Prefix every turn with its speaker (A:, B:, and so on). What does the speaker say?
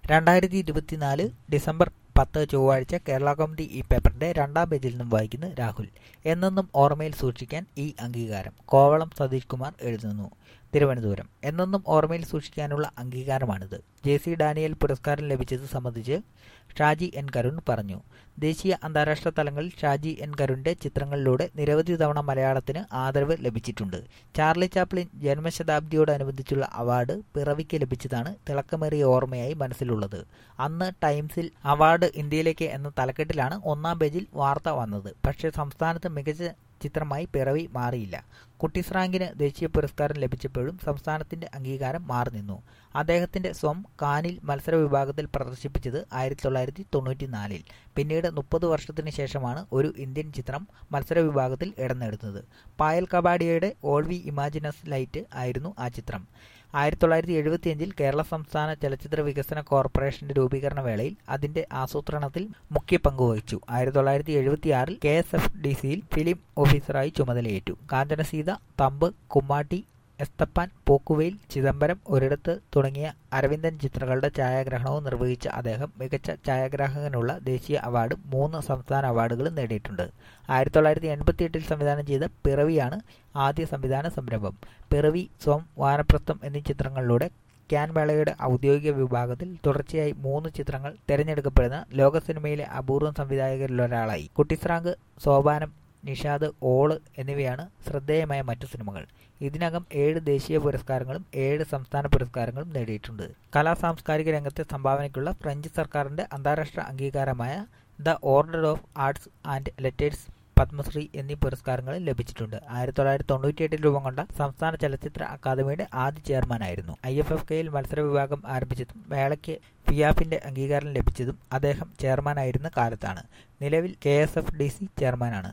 A: രണ്ടായിരത്തി ഇരുപത്തിനാല് ഡിസംബർ പത്ത് ചൊവ്വാഴ്ച കേരള കൗമുദി ഈ പേപ്പറിന്റെ രണ്ടാം പേജിൽ നിന്നും വായിക്കുന്നു രാഹുൽ എന്നെന്നും ഓർമ്മയിൽ സൂക്ഷിക്കാൻ ഈ അംഗീകാരം കോവളം സതീഷ് കുമാർ എഴുതുന്നു തിരുവനന്തപുരം എന്നെന്നും ഓർമ്മയിൽ സൂക്ഷിക്കാനുള്ള അംഗീകാരമാണിത് ജെ സി ഡാനിയൽ പുരസ്കാരം ലഭിച്ചത് സംബന്ധിച്ച് ഷാജി എൻ കരുൺ പറഞ്ഞു ദേശീയ അന്താരാഷ്ട്ര തലങ്ങളിൽ ഷാജി എൻ കരുണിന്റെ ചിത്രങ്ങളിലൂടെ നിരവധി തവണ മലയാളത്തിന് ആദരവ് ലഭിച്ചിട്ടുണ്ട് ചാർലി ചാപ്ലിൻ ജന്മശതാബ്ദിയോടനുബന്ധിച്ചുള്ള അവാർഡ് പിറവിക്ക് ലഭിച്ചതാണ് തിളക്കമേറിയ ഓർമ്മയായി മനസ്സിലുള്ളത് അന്ന് ടൈംസിൽ അവാർഡ് ഇന്ത്യയിലേക്ക് എന്ന തലക്കെട്ടിലാണ് ഒന്നാം പേജിൽ വാർത്ത വന്നത് പക്ഷേ സംസ്ഥാനത്ത് മികച്ച ചിത്രമായി പിറവി മാറിയില്ല കുട്ടിസ്രാങ്കിന് ദേശീയ പുരസ്കാരം ലഭിച്ചപ്പോഴും സംസ്ഥാനത്തിന്റെ അംഗീകാരം മാറി നിന്നു അദ്ദേഹത്തിന്റെ സ്വം കാനിൽ മത്സര വിഭാഗത്തിൽ പ്രദർശിപ്പിച്ചത് ആയിരത്തി തൊള്ളായിരത്തി തൊണ്ണൂറ്റിനാലിൽ പിന്നീട് മുപ്പത് വർഷത്തിന് ശേഷമാണ് ഒരു ഇന്ത്യൻ ചിത്രം മത്സര വിഭാഗത്തിൽ ഇടം നേടുന്നത് പായൽ കബാഡിയയുടെ ഓൾ വി ഇമാജിനസ് ലൈറ്റ് ആയിരുന്നു ആ ചിത്രം ആയിരത്തി തൊള്ളായിരത്തി എഴുപത്തിയഞ്ചിൽ കേരള സംസ്ഥാന ചലച്ചിത്ര വികസന കോർപ്പറേഷന്റെ രൂപീകരണ വേളയിൽ അതിന്റെ ആസൂത്രണത്തിൽ മുഖ്യ പങ്കുവഹിച്ചു ആയിരത്തി തൊള്ളായിരത്തി എഴുപത്തിയാറിൽ കെ എസ് എഫ് ഡി സിയിൽ ഫിലിം ഓഫീസറായി ചുമതലയേറ്റു കാഞ്ചനസീത തമ്പ് കുമ്മാട്ടി എസ്തപ്പാൻ പോക്കുവെയിൽ ചിദംബരം ഒരിടത്ത് തുടങ്ങിയ അരവിന്ദൻ ചിത്രങ്ങളുടെ ഛായാഗ്രഹണവും നിർവഹിച്ച അദ്ദേഹം മികച്ച ഛായാഗ്രാഹകനുള്ള ദേശീയ അവാർഡും മൂന്ന് സംസ്ഥാന അവാർഡുകളും നേടിയിട്ടുണ്ട് ആയിരത്തി തൊള്ളായിരത്തി എൺപത്തി എട്ടിൽ സംവിധാനം ചെയ്ത പിറവിയാണ് ആദ്യ സംവിധാന സംരംഭം പിറവി സ്വം വാനപ്രസ്ഥം എന്നീ ചിത്രങ്ങളിലൂടെ ക്യാൻ മേളയുടെ ഔദ്യോഗിക വിഭാഗത്തിൽ തുടർച്ചയായി മൂന്ന് ചിത്രങ്ങൾ തിരഞ്ഞെടുക്കപ്പെടുന്ന ലോക സിനിമയിലെ അപൂർവം സംവിധായകരിലൊരാളായി കുട്ടിസ്രാങ്ക് സോപാനം നിഷാദ് ഓള് എന്നിവയാണ് ശ്രദ്ധേയമായ മറ്റു സിനിമകൾ ഇതിനകം ഏഴ് ദേശീയ പുരസ്കാരങ്ങളും ഏഴ് സംസ്ഥാന പുരസ്കാരങ്ങളും നേടിയിട്ടുണ്ട് കലാ സാംസ്കാരിക രംഗത്തെ സംഭാവനയ്ക്കുള്ള ഫ്രഞ്ച് സർക്കാരിന്റെ അന്താരാഷ്ട്ര അംഗീകാരമായ the order of arts and letters Padmashri എന്നീ പുരസ്കാരങ്ങളും ലഭിച്ചിട്ടുണ്ട് ആയിരത്തി തൊള്ളായിരത്തി തൊണ്ണൂറ്റിയെട്ടിൽ രൂപം കൊണ്ട സംസ്ഥാന ചലച്ചിത്ര അക്കാദമിയുടെ ആദ്യ ചെയർമാനായിരുന്നു ഐ എഫ് എഫ് കെയിൽ മത്സര വിഭാഗം ആരംഭിച്ചതും മേളയ്ക്ക് ഫിയാഫിന്റെ അംഗീകാരം ലഭിച്ചതും അദ്ദേഹം ചെയർമാനായിരുന്ന കാലത്താണ് നിലവിൽ K S F D C ചെയർമാനാണ്